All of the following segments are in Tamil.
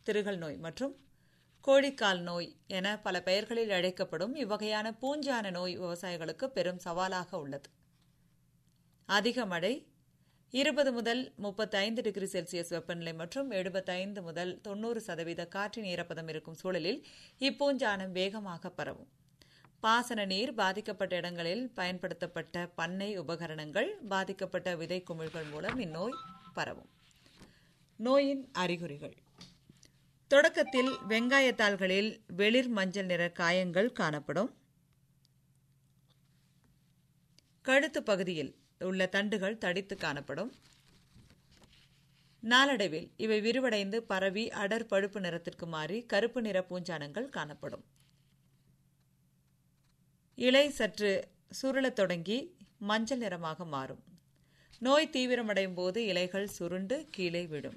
திருகல் நோய் மற்றும் கோழிக்கால் நோய் என பல பெயர்களில் அழைக்கப்படும் இவ்வகையான பூஞ்சான நோய் விவசாயிகளுக்கு பெரும் சவாலாக உள்ளது அதிக மழை இருபது முதல் முப்பத்தைந்து டிகிரி செல்சியஸ் வெப்பநிலை மற்றும் எழுபத்தைந்து முதல் தொண்ணூறு சதவீத காற்றின் ஈரப்பதம் இருக்கும் சூழலில் இப்பூஞ்சானம் வேகமாக பரவும் பாசன நீர் பாதிக்கப்பட்ட இடங்களில் பயன்படுத்தப்பட்ட பண்ணை உபகரணங்கள் பாதிக்கப்பட்ட விதை குமிழ்கள் மூலம் இந்நோய் பரவும் நோயின் அறிகுறிகள் தொடக்கத்தில் வெங்காயத்தாள்களில் வெளிர் மஞ்சள் நிற காயங்கள் காணப்படும் கழுத்து பகுதியில் உள்ள தண்டுகள் தடித்து காணப்படும் நாளடைவில் இவை விரிவடைந்து பரவி அடர் பழுப்பு நிறத்திற்கு மாறி கருப்பு நிற பூஞ்சானங்கள் காணப்படும் இலை சற்று சுருளத் தொடங்கி மஞ்சள் நிறமாக மாறும் நோய் தீவிரமடையும் போது இலைகள் சுருண்டு கீழே விடும்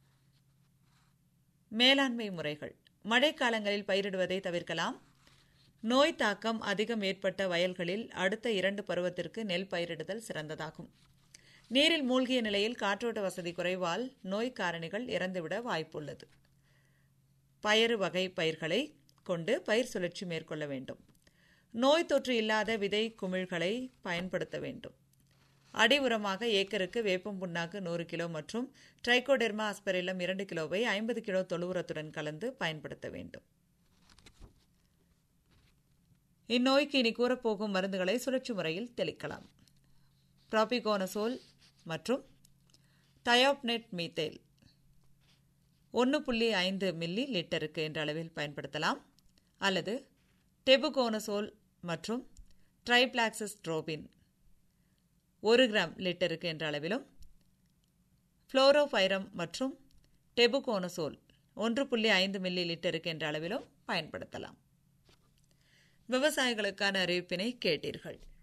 மேலாண்மை முறைகள் மழைக்காலங்களில் பயிரிடுவதை தவிர்க்கலாம் நோய் தாக்கம் அதிகம் ஏற்பட்ட வயல்களில் அடுத்த இரண்டு பருவத்திற்கு நெல் பயிரிடுதல் சிறந்ததாகும் நீரில் மூழ்கிய நிலையில் காற்றோட்ட வசதி குறைவால் நோய் காரணிகள் இறந்துவிட வாய்ப்புள்ளது பயறு வகை பயிர்களை கொண்டு பயிர் சுழற்சி மேற்கொள்ள வேண்டும் நோய் தொற்று இல்லாத விதை குமிழ்களை பயன்படுத்த வேண்டும் அடி உரமாக ஏக்கருக்கு வேப்பம் புண்ணாக்கு நூறு கிலோ மற்றும் ட்ரைகோடெர்மா அஸ்பெரிலம் இரண்டு கிலோவை ஐம்பது கிலோ தொழு உரத்துடன் கலந்து பயன்படுத்த வேண்டும் இந்நோய்க்கு இனி கூறப்போகும் மருந்துகளை சுழற்சி முறையில் தெளிக்கலாம் ப்ராபிகோனசோல் மற்றும் தயோப்னெட் மீத்தேல் ஒன்று புள்ளி ஐந்து மில்லி லிட்டருக்கு என்ற அளவில் பயன்படுத்தலாம் அல்லது டெபுகோனசோல் மற்றும் ட்ரைபிளாக்சிஸ் ட்ரோபின் ஒரு கிராம் லிட்டருக்கு என்ற அளவிலும் ஃப்ளோரோஃபைரம் மற்றும் டெபுகோனசோல் ஒன்று புள்ளி ஐந்து மில்லி லிட்டருக்கு என்ற அளவிலும் பயன்படுத்தலாம் விவசாயிகளுக்கான அறிவிப்பினை கேட்டீர்கள்